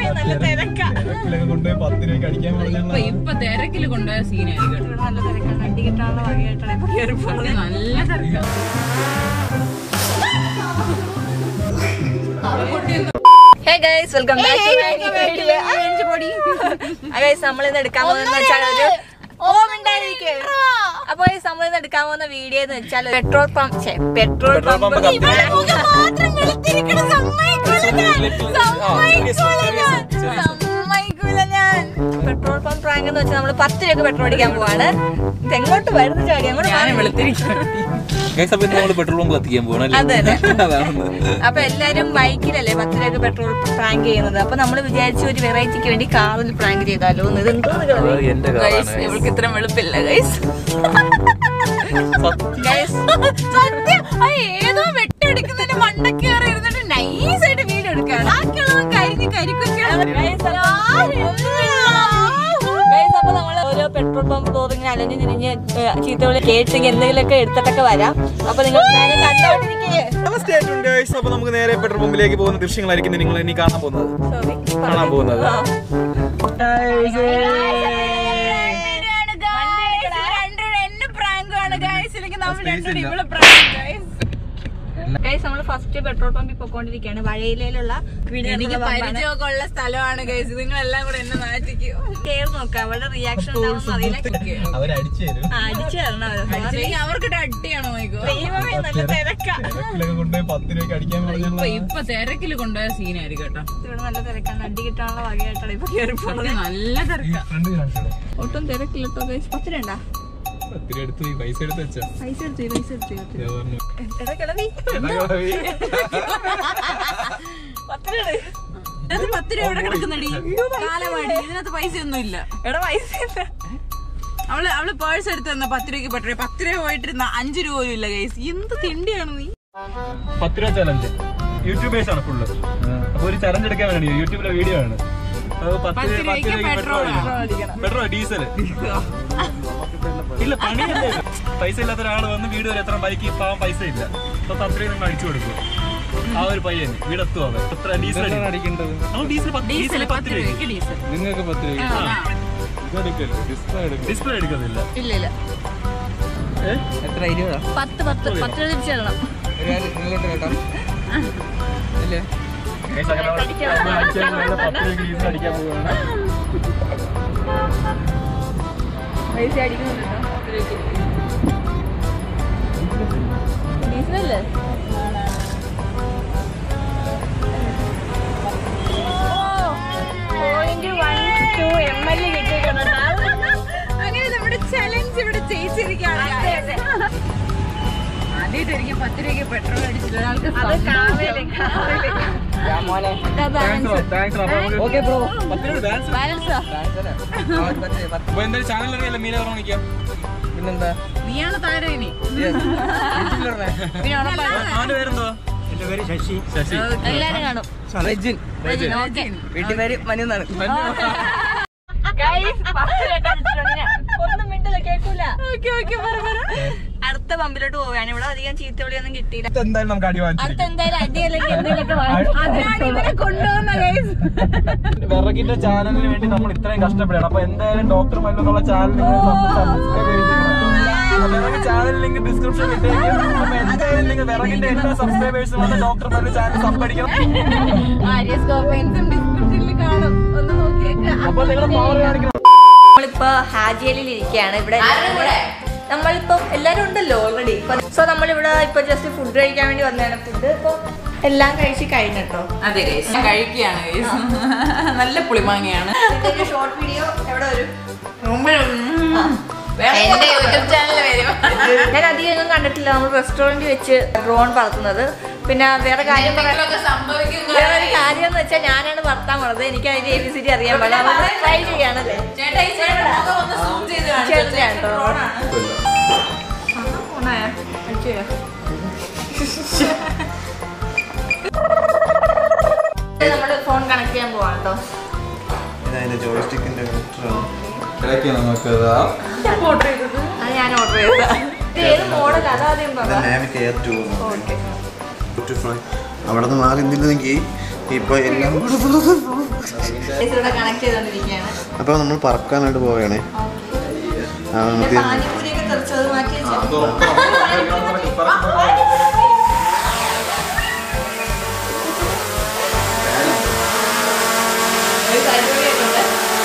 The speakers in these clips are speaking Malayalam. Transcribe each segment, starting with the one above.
നല്ല തിരക്കാ തിരക്കിലൊക്കെ കൊണ്ടുപോയി പത്ത് രൂപയ്ക്ക് അടിക്കാൻ ഇപ്പൊ പറഞ്ഞാൽ ഇപ്പൊ തിരക്കില് കൊണ്ടുപോയ സീനായിരിക്കും കേട്ടോ. ഇവിടെ നല്ല തിരക്കാണ് വണ്ടി കിട്ടാനുള്ള വകയായിട്ടാണ് ഇപ്പൊ കയറി പോകുന്നത് നല്ല തിരക്കാ hey guys welcome back guys നമ്മൾ ഇന്ന് എടുക്കാൻ പോകുന്നത് വെച്ചാൽ ഒരു ഓമുണ്ടായിരിക്കും അപ്പൊ guys, നമ്മൾ ഇന്ന് എടുക്കാൻ പോകുന്ന വീഡിയോ എന്ന് വെച്ചാൽ petrol pump petrol Petrol pump pump കത്തി. പെട്രോൾ പമ്പ് പ്രാങ്ക് എന്ന് വെച്ചാൽ നമ്മൾ പത്ത് രൂപ പെട്രോൾ അടിക്കാൻ പോവാണ് ഇത് എങ്ങോട്ട് വരുന്ന ചാടി അങ്ങോട്ട് ഞാനും മാറി. വെളുത്തിരിക്കും ഗൈസ് അപ്പൊ നമ്മൾ പെട്രോൾ പമ്പ് കത്തിക്കാൻ പോകണം അതെ, അതെ. അതാണ് അപ്പൊ എല്ലാരും ബൈക്കിലല്ലേ പത്ത് രൂപ പെട്രോൾ പ്രാങ്ക് ചെയ്യുന്നത് അപ്പൊ നമ്മൾ വിചാരിച്ചു ഒരു വെറൈറ്റിക്ക് വേണ്ടി കാറിൽ പ്രാങ്ക് ചെയ്താലോ എന്ന് ഇത് എന്തോ അത് എന്റെ ഗൈസ് ഇവൾക്ക് ഇത്ര വെളുപ്പില്ല ഗൈസ് ഗൈസ് സത്യം അത് ഏതോ വെട്ടെടുക്കുന്നതിന്റെ മണ്ടക്ക് കയറി ഇരുന്നിട്ട് നൈസായിട്ട് വീഡിയോ എടുക്കാണ് ബാക്കിയുള്ളവൻ കരിഞ്ഞ് കരിക്കൊക്കെയാണ് ഗൈസ് അപ്പൊ നമ്മള് ഓരോ പെട്രോൾ പമ്പ് തോറും ഇങ്ങനെ അലഞ്ഞു തിരിഞ്ഞ് ചീത്തവിളി കേട്ടെങ്കിൽ എന്തെങ്കിലുമൊക്കെ എടുത്തിട്ടൊക്കെ വരാം അപ്പൊ നിങ്ങൾ എന്തായാലും കണ്ടോണ്ടിരിക്കേ ഗൈസ് അപ്പൊ നമുക്ക് നേരെ പെട്രോൾ പമ്പിലേക്ക് പോകുന്ന ദൃശ്യങ്ങളായിരിക്കും നിങ്ങൾ ഇനി കാണാൻ പോകുന്നത് സോറി കാണാൻ പോകുന്നത് ഗൈസ് നമ്മൾ ഫസ്റ്റ് പെട്രോൾ പമ്പിൽ പോയിക്കൊണ്ടിരിക്കുകയാണ് വഴയിലുള്ള എനിക്ക് പരിചയമൊക്കെ ഉള്ള സ്ഥലമാണ് കേസ് നിങ്ങൾ എല്ലാം കൂടെ എന്നെ നാട്ടിക്കും കേറി നോക്കാം അവളുടെ റിയാക്ഷൻ ഉണ്ടാവും അറിയില്ല അവരടിച്ചു തരും ആ, അടിച്ചു തരണം അവരെ. അല്ലെങ്കിൽ അവർക്കിട്ട് അടിയാണോ നോക്കോ ദൈവമേ, നല്ല തിരക്കാ. തിരക്കിലൊക്കെ കൊണ്ടുപോയി പത്ത് രൂപയ്ക്ക് അടിക്കാൻ ഇപ്പൊ പറഞ്ഞാൽ ഇപ്പൊ തിരക്കില് കൊണ്ടുപോയ സീനായിരിക്കും കേട്ടോ ഇവിടെ നല്ല തിരക്കാണ് അടി കിട്ടാനുള്ള വകയായിട്ടാണ് ഇപ്പൊ കയറി പോകുന്നത് നല്ല തിരക്കാ ഫ്രണ്ട് കാണിച്ചോ ഒട്ടും തിരക്കില്ല കേട്ടോ ഗൈസ് പത്ത് രണ്ടാ പത്ത് രൂപ എടുത്ത് പോയി പൈസ എടുത്ത് വെച്ചാ പൈസ എടുത്തു പൈസ എടുത്തു ഞാൻ പറഞ്ഞു. എടാ കിളവി എന്നാ പോയി? പത്ത് രൂപ ഇതിനകത്ത് പത്ത് രൂപ ഇവിടെ കിടക്കുന്നടി കാലമാടി ഇതിനകത്ത് പൈസ ഒന്നും ഇല്ല എടാ പൈസ ഇല്ല. അവള് അവള് പേഴ്സ് എടുത്ത് തന്ന പത്ത് രൂപയ്ക്ക് പെട്രോൾ പത്ത് രൂപ പോയിട്ടിരുന്ന അഞ്ചു രൂപ പോലും ഇല്ല ഗൈസ് എന്ത് തിണ്ടിയാണ് നീ പത്ത് രൂപ ചലഞ്ച് യൂട്യൂബേഴ്സ് ആണ് ഫുള്ള് അപ്പൊ ഒരു ചലഞ്ച് എടുക്കാൻ വേണ്ടി യൂട്യൂബിലെ വീഡിയോ ആണ് അത് പത്ത് പത്ത് രൂപ- പത്ത് രൂപയ്ക്ക് രൂപയ്ക്ക് പെട്രോൾ പെട്രോൾ അടിക്കണം പെട്രോൾ ഡീസൽ ഇല്ല പണിയല്ലേ പൈസ ഇല്ലാത്ത ഒരാൾ വന്ന് വീട് വരെ എത്ര ബൈക്ക് പാവം പൈസ ഇല്ല അപ്പൊ പത്ത് രൂപ നിങ്ങൾ അടിച്ചു കൊടുക്കും ആ ഒരു പയ്യൻ വീട് എത്തും അവൻ എത്ര ഡീസൽ അടിക്കേണ്ടത് ഡീസൽ പത്ത് ഡീസൽ ഡീസൽ പത്ത് പത്ത് രൂപ രൂപയ്ക്ക് ഡീസൽ നിങ്ങൾക്ക് പത്ത് രൂപ ഡിസ്പ്ലേ എടുക്കത്തില്ല ഇല്ല ഇല്ല ഏ? എത്ര ഇരുപതാ പത്ത് പത്ത് പത്ത് രൂപ തിരിച്ചു തരണം ഒരു കാര്യം നിങ്ങളോട്ട് കേട്ടോ അല്ലേ Guys, അങ്ങനെ നമ്മൾ അടിക്കാൻ പോകുന്നത് പത്ത് രൂപയ്ക്ക് ഡീസൽ അടിക്കാൻ പോവുകയാണ് പൈസ അടിക്കുന്നുണ്ടോ പത്ത് രൂപയ്ക്ക് ഡീസലല്ലേ point one two M L കിട്ടിയിട്ടുണ്ട് അങ്ങനെ നമ്മുടെ ചലഞ്ച് ഇവിടെ ജയിച്ചിരിക്കുകയാണ് ആദ്യമായിട്ടായിരിക്കും പത്ത് രൂപയ്ക്ക് പെട്രോൾ അടിച്ചിട്ട് ഒരാൾക്ക് അത് കാവേല് കാവേല് മോനെ താങ്ക്സ് ഓക്കെ ബ്രോ പത്ത് രൂപ ഡാൻസ് ബാലൻസാ അപ്പൊ എന്തായാലും ചാനൽ അറിയാലോ മീന പറഞ്ഞു നിൽക്കാം പിന്നെന്താ നീയാണ് താരം ഇനി യൂട്യൂബിലിടണേ. അവന്റെ പേരെന്തോ എന്റെ പേര് ശശി ശശി എല്ലാരും കാണും റെജിൻ ഓക്കെ വീട്ടിൽ പേര് മനു എന്നാണ് ഒന്നും മിണ്ടില്ല കേൾക്കൂല അടുത്ത പമ്പിലോട്ട് പോവാണ് ഇവിടെ അധികം ചീത്തവിളിയൊന്നും കിട്ടിയില്ല എന്തായാലും നമുക്ക് അടി അടുത്ത എന്തായാലും അടി അല്ലെങ്കിൽ എന്തെങ്കിലുമൊക്കെ കൊണ്ടുപോകുന്ന ഗൈസ് വിറകിന്റെ ചാനലിന് വേണ്ടി നമ്മൾ ഇത്രയും കഷ്ടപ്പെടണം അപ്പൊ എന്തായാലും ഡോക്ടർ മല്ലു എന്നുള്ള ചാനൽ വിറക് ചാനൽ ലിങ്ക് ഡിസ്ക്രിപ്ഷൻ ഇട്ടേക്കും അപ്പൊ എന്തായാലും നിങ്ങൾ വിറകിന്റെ എല്ലാ സബ്സ്ക്രൈബേഴ്സും വന്ന് ഡോക്ടർ മല്ലു ചാനൽ സബ്സ്ക്രൈബ് ആര്യസ്കോപ്പൻസും ഡിസ്ക്രിപ്ഷനിൽ കാണും ഒന്ന് നോക്കിയേക്കാം അപ്പൊ നിങ്ങൾ പവർ കാണിക്കണം നമ്മളിപ്പോ ഹാജിയലിൽ ഇരിക്കുകയാണ് ഇവിടെ നമ്മളിപ്പോ എല്ലാരും ഉണ്ടല്ലോ ഓൾറെഡി സോ നമ്മളിവിടെ ഇപ്പൊ ജസ്റ്റ് ഫുഡ് കഴിക്കാൻ വേണ്ടി വന്നതാണ് ഫുഡ് ഇപ്പൊ എല്ലാം കഴിച്ച് കഴിഞ്ഞിട്ടോ അതെ ഗൈസ് ഞാൻ കഴിക്കുകയാണ് ഗൈസ് നല്ല പുളിമാങ്ങയാണ് ഇതിന്റെ ഷോർട്ട് വീഡിയോ എവിടെ വരും എന്റെ യൂട്യൂബ് ചാനൽ വരും ഞാൻ അധികം ഒന്നും കണ്ടിട്ടില്ല നമ്മൾ റെസ്റ്റോറന്റ് വെച്ച് ഡ്രോൺ പറത്തുന്നത് പിന്നെ വേറെ കാര്യം പറയാൻ എന്തെങ്കിലുമൊക്കെ സംഭവിക്കും വേറെ ഒരു കാര്യം എന്ന് വെച്ചാൽ ഞാനാണ് വർത്താൻ പോണത് എനിക്ക് അതിന്റെ എ ബി സി ഡി അറിയാൻ പാടില്ല ട്രൈ ചെയ്യാണല്ലേ ചേട്ടാ ഈ ചേട്ടൻ മുഖം ഒന്ന് zoom ചെയ്ത് കാണിച്ചോ. ചെറുതാണ് കേട്ടോ. drone ആണ്. നമ്മള് ഫോൺ കണക്ട് ചെയ്യാൻ പോവാണ് കേട്ടോ ഇതതിന്റെ ജോയിസ്റ്റിക്കിന്റെ കണക്ടറാണ് ഇടയ്ക്ക് നമുക്ക് അത് ഞാൻ ഓർഡർ ചെയ്തത് ഇത് ഏത് മോഡൽ അതാദ്യം പറ Mavic air two okay butterfly അവിടെ നിന്ന് മാറി നിന്നിരുന്നെങ്കിൽ ഇപ്പൊ എല്ലാം ഇവിടെ കണക്ട് ചെയ്തോണ്ടിരിക്കുകയാണ് അപ്പൊ നമ്മൾ പറക്കാനായിട്ട് പോവുകയാണേ ആ, പിന്നെ ഇത് പാനിപ്പൂരിയൊക്കെ തെറിച്ചത് മാറ്റി വെച്ചു ഒരു പരിപാടിയായിട്ടുണ്ട്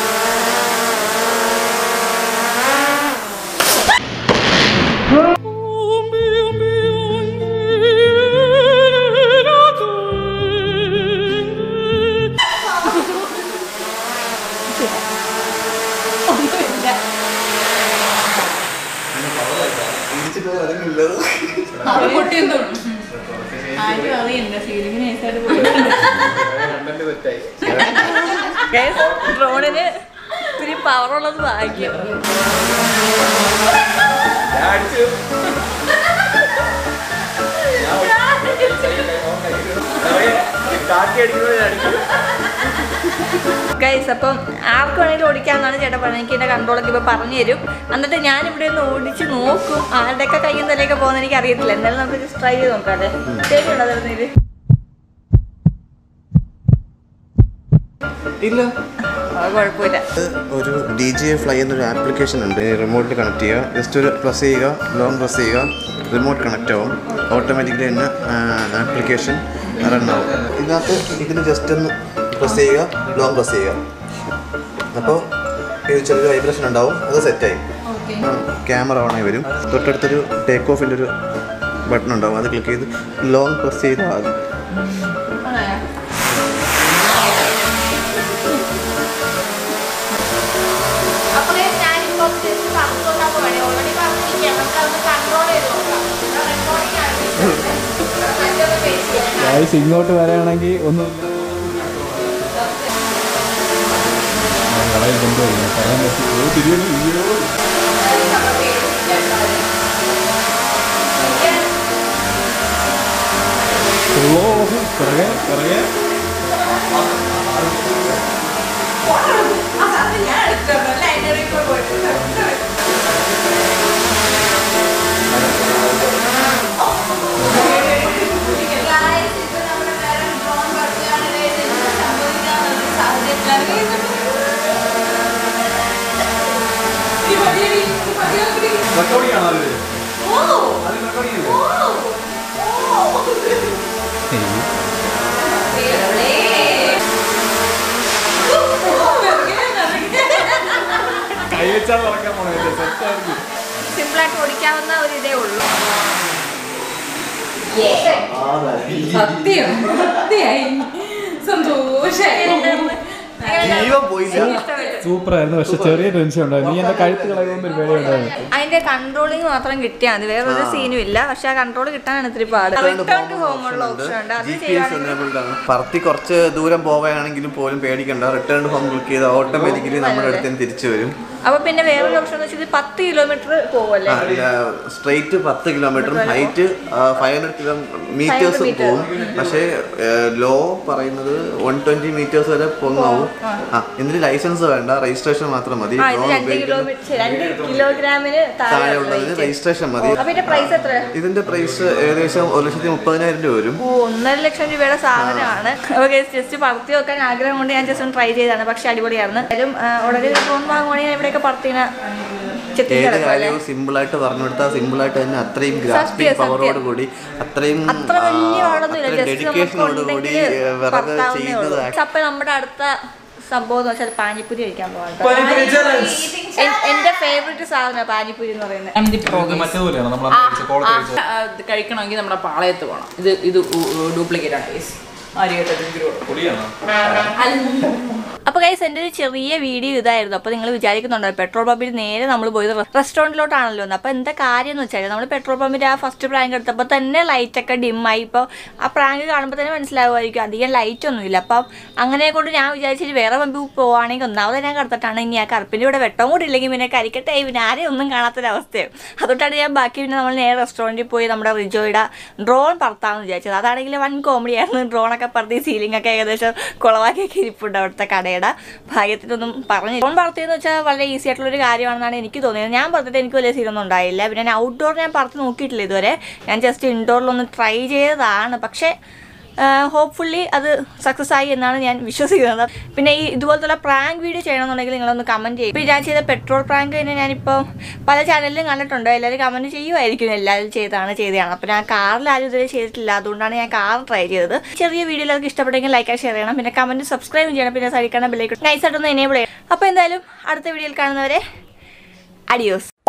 ഒന്നുമില്ല അത് പൊട്ടിയെന്ന് തോന്നുന്നു ആരും അറിയണ്ട സീലിംഗ് നൈസായിട്ട് പോയിട്ടുണ്ട് ഡ്രോണിന് ഇത്തിരി പവറുള്ളത് ഭാഗ്യം ഗൈസ് അപ്പം ആർക്ക് വേണമെങ്കിലും ഓടിക്കാമെന്നാണ് ചേട്ടൻ പറഞ്ഞത് എനിക്ക് എൻ്റെ കൺട്രോളൊക്കെ ഇപ്പോൾ പറഞ്ഞു തരും എന്നിട്ട് ഞാൻ ഇവിടെ ഒന്ന് ഓടിച്ച് നോക്കും ആരുടെയൊക്കെ കയ്യും തലയൊക്കെ പോകുന്ന എനിക്ക് അറിയത്തില്ല എന്തായാലും നമുക്ക് ജസ്റ്റ് ട്രൈ ചെയ്ത് നോക്കാം അല്ലേ ശരിയുണ്ടോ അതിരുന്നേര് ഇല്ല അത് കുഴപ്പമില്ല ഇത് ഒരു ഡി ജി എ ഫ്ലൈ എന്നൊരു ആപ്ലിക്കേഷൻ ഉണ്ട് റിമോട്ടിൽ കണക്ട് ചെയ്യുക ജസ്റ്റ് ഒരു പ്രസ് ചെയ്യുക ലോങ് പ്രസ് ചെയ്യുക റിമോട്ട് കണക്റ്റ് ആവും ഓട്ടോമാറ്റിക്കലി തന്നെ ആപ്ലിക്കേഷൻ റൺ ആവും ഇതിനകത്ത് ഇതിന് ജസ്റ്റ് ഒന്ന് പ്രസ് ചെയ്യുക ലോങ് പ്രസ് ചെയ്യുക അപ്പോൾ ഇത് ചെറിയൊരു വൈബ്രേഷൻ ഉണ്ടാവും അത് സെറ്റായി ക്യാമറ ഓണായി വരും തൊട്ടടുത്തൊരു ടേക്ക് ഓഫിൻ്റെ ഒരു ബട്ടൺ ഉണ്ടാവും അത് ക്ലിക്ക് ചെയ്ത് ലോങ് പ്രസ് ചെയ്താൽ മതി അപ്പോൾ ഞാനിപ്പോൾ പറഞ്ഞുകൊണ്ടാ പോകണേ ഓൾറെഡി പറഞ്ഞിരിക്കുകയാണ് നമുക്ക് അതൊന്ന് കൺട്രോൾ ചെയ്ത് നോക്കാം റെക്കോർഡിംഗ് ആണ് മറ്റൊന്ന് ഫേസ് ചെയ്യാം ഇങ്ങോട്ട് വരാണെങ്കിൽ ഒന്നും ഞാൻ എടുത്തോളാം അതിന്റെ ഇടയിൽ കൂടെ പോയിട്ട് Guys, ഇപ്പൊ നമ്മുടെ വേറെ drone പറക്കുകയാണ് guys. എന്ത് സംഭവിക്കാമെന്നുള്ള സാധ്യതയിലാണ് guys. സിമ്പിളായിട്ട് ഓടിക്കാവുന്ന ഒരു ഇതേ ഉള്ളൂ സത്യം സത്യായി സന്തോഷായി ജീവൻ പോയില്ല സൂപ്പർ ആയിരുന്നു പക്ഷെ ചെറിയ ടെൻഷൻ ഉണ്ടായിരുന്നു നീ എന്റെ കഴുത്ത് കളയുമ്പോൾ ഒരു പേടി ഉണ്ടായിരുന്നു അതിന്റെ കൺട്രോളിങ് മാത്രം കിട്ടിയാൽ മതി വേറെ ഒരു സീനും ഇല്ല പക്ഷെ ആ കൺട്രോൾ കിട്ടാനാണ് ഇത്തിരി പാട് റിട്ടേൺ ടു ഹോം ഉള്ള ഓപ്ഷൻ ഉണ്ട് അത് ജി പി എസ് ചെയ്യുവാണെങ്കിൽ എനേബിൾഡ് ആണ് പറത്തി കുറച്ച് ദൂരം പോവുകയാണെങ്കിലും പോലും പേടിക്കണ്ട റിട്ടേൺ ഹോം ക്ലിക്ക് ചെയ്ത് ഓട്ടോമാറ്റിക്കലി നമ്മുടെ അടുത്ത് നിന്ന് തിരിച്ചു വരും അപ്പൊ പിന്നെ വേറൊരു ഓപ്ഷൻ എന്ന് വെച്ചാൽ ഇത് പത്ത് കിലോമീറ്റർ പോവല്ലേ സ്ട്രെയിറ്റ് പത്ത് കിലോമീറ്ററും ഹൈറ്റ് ഫൈവ് ഹൺഡ്രഡ് കിലോമീറ്റേഴ്സും meter. പോവും പക്ഷേ ലോ പറയുന്നത് വൺ ട്വന്റി മീറ്റേഴ്സ് വരെ പൊങ്ങാവും ആ ഇതിന് ലൈസൻസ് വേണ്ട രജിസ്ട്രേഷൻ മാത്രം മതി ആ ഇത് ഡ്രോൺ രണ്ട് ഉപയോഗിക്കുന്ന കിലോമീറ്റർ രണ്ട് കിലോഗ്രാമിന് താഴെ താഴെയുള്ളതിന് രജിസ്ട്രേഷൻ മതി അപ്പൊ ഇതിന്റെ പ്രൈസ് എത്ര ഇതിന്റെ പ്രൈസ് ഏകദേശം ഒരു ലക്ഷത്തി മുപ്പതിനായിരം രൂപ വരും ഓ ഒന്നര ലക്ഷം രൂപയുടെ സാധനമാണ് ഓക്കെ ജസ്റ്റ് പറത്തി വെക്കാൻ ആഗ്രഹം കൊണ്ട് ഞാൻ ജസ്റ്റ് ഒന്ന് ട്രൈ ചെയ്താണ് പക്ഷെ അടിപൊളിയായിരുന്നു എന്തായാലും ആ, ഉടനെ ഫോൺ വാങ്ങുവാണെങ്കിൽ ഇവിടെയൊക്കെ പറത്തിന ചെത്തി ഏത് കിടക്കും അല്ലേ കാര്യവും സിമ്പിൾ ആയിട്ട് പറഞ്ഞു കൊടുത്താൽ സിമ്പിൾ ആയിട്ട് തന്നെ അത്രയും സത്യം, ഗ്രാസ്പിംഗ് സത്യം. പവറോട് കൂടി അത്രയും അത്ര വലിയ പാടൊന്നുമില്ല ജസ്റ്റ് ഡെഡിക്കേഷനോട് നമുക്ക് കൂടി ഉണ്ടെങ്കിൽ ഏ, വിറക് പറത്താവുന്നേ ചെയ്യുന്നത് ഉള്ളൂ അപ്പൊ നമ്മുടെ അടുത്ത സംഭവം എന്ന് വെച്ചാൽ പാനിപ്പൂരി കഴിക്കാൻ പോകാം എന്റെ ഫേവറേറ്റ് സാധനം പാനിപ്പൂരി എന്ന് പറയുന്നത് മറ്റേതുപോലെയാണ് നമ്മൾ കഴിക്കണമെങ്കിൽ നമ്മുടെ പാളയത്ത് പോകണം ഇത് ഇത് ഡ്യൂപ്ലിക്കേറ്റ് ആണ് guys. ആര്യായിട്ട് പൊടിയാണോ അപ്പൊ ഗൈസ് എൻ്റെ ഒരു ചെറിയ വീഡിയോ ഇതായിരുന്നു അപ്പോൾ നിങ്ങൾ വിചാരിക്കുന്നുണ്ടോ പെട്രോൾ പമ്പിൽ നേരെ നമ്മൾ പോയത് റെസ്റ്റോറൻറ്റിലോട്ടാണല്ലോ എന്ന് അപ്പോൾ എന്താ കാര്യം എന്ന് വെച്ചാൽ നമ്മൾ പെട്രോൾ പമ്പിൻ്റെ ആ ഫസ്റ്റ് പ്രാങ്ക് എടുത്തപ്പോൾ തന്നെ ലൈറ്റൊക്കെ ഡിമ്മായി ഇപ്പോൾ ആ പ്രാങ്ക് കാണുമ്പോൾ തന്നെ മനസ്സിലാവുമായിരിക്കും അധികം ലൈറ്റ് ഒന്നുമില്ല അപ്പം അങ്ങനെ കൊണ്ട് ഞാൻ വിചാരിച്ചിട്ട് വേറെ പമ്പിൽ പോവുകയാണെങ്കിൽ ഒന്നാമത് ഞാൻ കറുത്തിട്ടാണ് ഇനി ആ കറുപ്പിൻ്റെ ഇവിടെ വെട്ടവും കൂടി ഇല്ലെങ്കിൽ പിന്നെ കരിക്കട്ടെ പിന്നെ ആരെയും ഒന്നും കാണാത്തൊരവസ്ഥയും അതുകൊണ്ടാണ് ഞാൻ ബാക്കി പിന്നെ നമ്മൾ നേരെ റെസ്റ്റോറൻറ്റിൽ പോയി നമ്മുടെ റിജോയുടെ ഡ്രോൺ പറത്താമെന്ന് വിചാരിച്ചത് അതാണെങ്കിൽ വൻ കോമഡി ആയിരുന്നു ഡ്രോണൊക്കെ പറത്തി സീലിംഗ് ഒക്കെ ഏകദേശം കുളവാക്കിയൊക്കെ ഇരിപ്പുണ്ട് അവിടുത്തെ കടയുടെ ഭാഗ്യത്തിനൊന്നും പറഞ്ഞു ഡ്രോൺ പറത്തിയെന്ന് വെച്ചാൽ വളരെ ഈസി ആയിട്ടുള്ള ഒരു കാര്യമാണെന്നാണ് എനിക്ക് തോന്നിയത് ഞാൻ പറത്തിട്ട് എനിക്ക് വലിയ സീനൊന്നും ഉണ്ടായില്ല പിന്നെ ഞാൻ ഔട്ട്ഡോർ ഞാൻ പറത്ത് നോക്കിയിട്ടില്ല ഇതുവരെ ഞാൻ ജസ്റ്റ് ഇൻഡോറിലൊന്ന് ട്രൈ ചെയ്തതാണ് പക്ഷേ ഹോപ്പ്ഫുള്ളി അത് സക്സസ് ആയി എന്നാണ് ഞാൻ വിശ്വസിക്കുന്നത് പിന്നെ ഈ ഇതുപോലത്തെ പ്രാങ്ക് വീഡിയോ ചെയ്യണമെന്നുണ്ടെങ്കിൽ നിങ്ങളൊന്ന് കമൻറ്റ് ചെയ്യും ഇപ്പോൾ ഞാൻ ചെയ്ത പെട്രോൾ പ്രാങ്ക് തന്നെ ഞാനിപ്പോൾ പല ചാനലിലും കണ്ടിട്ടുണ്ട് എല്ലാവരും കമൻറ്റ് ചെയ്യുമായിരിക്കും എല്ലാവരും ചെയ്താണ് ചെയ്തതാണ് അപ്പോൾ ഞാൻ കാറിൽ ആരും ഇതുവരെ ചെയ്തിട്ടില്ല അതുകൊണ്ടാണ് ഞാൻ കാർ ട്രൈ ചെയ്തത് ചെറിയ വീഡിയോ എല്ലാവർക്കും ഇഷ്ടപ്പെട്ടെങ്കിൽ ലൈക്ക് ഷെയർ ചെയ്യണം പിന്നെ കമൻറ്റ് സബ്സ്ക്രൈബ് ചെയ്യണം പിന്നെ സൈഡിൽ കാണാൻ ബെല്ലേക്ക് നൈസായിട്ടൊന്ന് എനേബിൾ ചെയ്യണം അപ്പോൾ എന്തായാലും അടുത്ത വീഡിയോയിൽ കാണുന്നവരെ അഡിയോസ്